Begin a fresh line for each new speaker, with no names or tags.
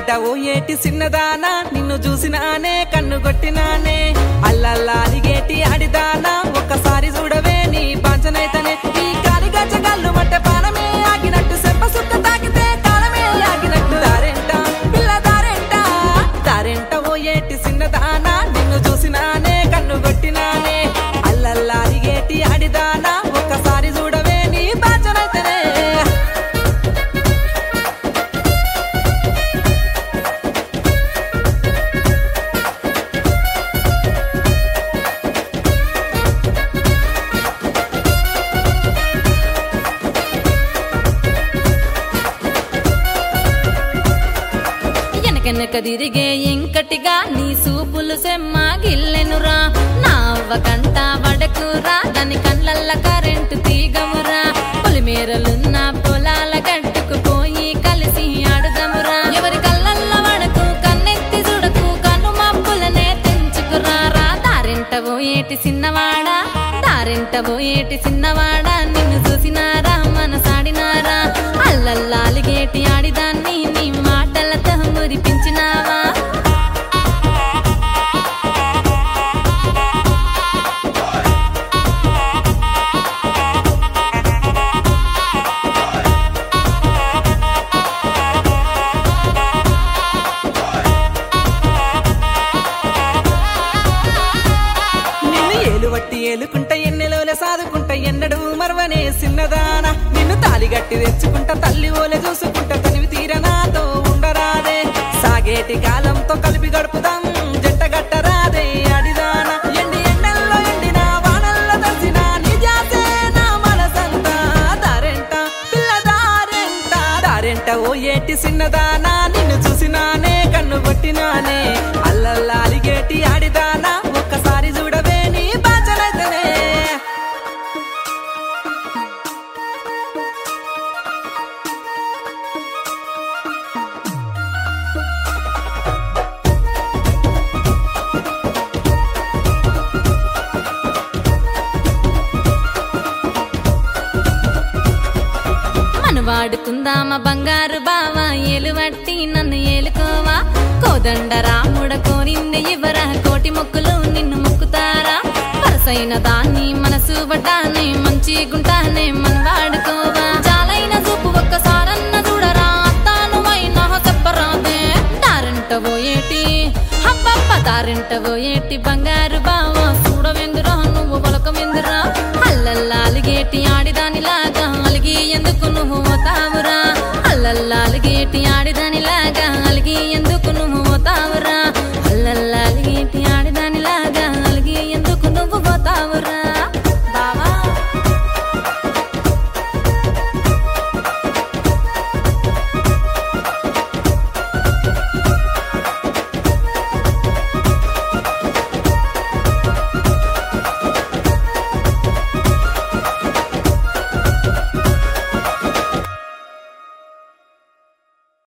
దారింట ఓ ఏటి సిన్నదానా నిన్ను చూసినానే కన్ను కొట్టినానే అల్లల్లా అలిగేటి ఆడిదానా ఒక్కసారి చూడవే నీ పంచనైతనే ఈ కాలి గచ్చగల్లు మట్టె పానమే ఆగినట్టు సెంప సుక్క తాకితే కాలమే ఆగినట్టు దారెంట పిల్ల దారెంట దారెంట ఓ ఏటి సిన్నదానా నిన్ను చూసినానే కన్ను కొట్టినానే అల్లల్లా అలిగేటి ఆడిదానా ఒక్కసారి చూడవే నీ పంచనైతనే
వెనకెనక తిరిగే ఇంకటిగా నీ సూపులు సెమ్మ గిల్లెనురా నా అవ్వ కంట వడకురా దాని కళ్ళల్ల కరెంటు తీగమురా పొలిమేరలున్న పొలాల గట్టుకు పోయి కలిసి ఆడుదమురా ఎవరి కళ్ళల్ల వడకు కన్నెత్తి చూడకు కన్ను మబ్బులనే తెంచుకురా రా దారింట పోయేటి సిన్నవాడా దారింట పోయేటి సిన్నవాడా నిన్ను చూసినారా మనసాడినారా అల్లల్లాలిగేటి ఆడిదాన్ని నీ మాటలతో మురిపించినావా
నిన్ను ఏలువట్టి ఏలుకుంట ఎన్నెలోలే సాదుకుంట ఎన్నడు మరవనే సిన్నదాన నిన్ను తాలిగట్టి తెచ్చుకుంట తల్లి ఓలే చూసుకుంట తనివి తీర నాతో ఉండరాదే సాగేటి కాలంతో కలిపి గడుపుదాం జంట గట్టరాదే అడిదాన ఎండి ఎండల్లో ఎండిన వానల్లో తడిసిన నిజాసే నా మనసంతా దారెంట పిల్ల దారెంట దారెంట ఓ ఏటి సిన్నదానా నిన్ను చూసినానే కన్ను కొట్టినానే అల్లల్లా అలిగేటి ఆడిదానా ఒక్కసారి చూడవే నీ బాచలైతేనే
మనవాడుకుందామా బంగారు బావా ఏలువట్టి నన్ను ఏలుకోవా కోదండ రాముడ కోరింది ఇవరా కోటి మొక్కులు నిన్ను మొక్కుతారా వరసైన దాన్ని మనసు పడ్డానే మంచి గుంటానే మన వాడుకోవా చాలైన చూపు ఒక్కసారన్న చూడరా అత్తానువైన చెప్పరాదే దారింట పోయేటి హబ్బబ్బ దారింట పోయేటి బంగారు బావా చూడవెందురా నువ్వు పలకమెందురా అల్లల్లా అలిగేటి ఆడిదాని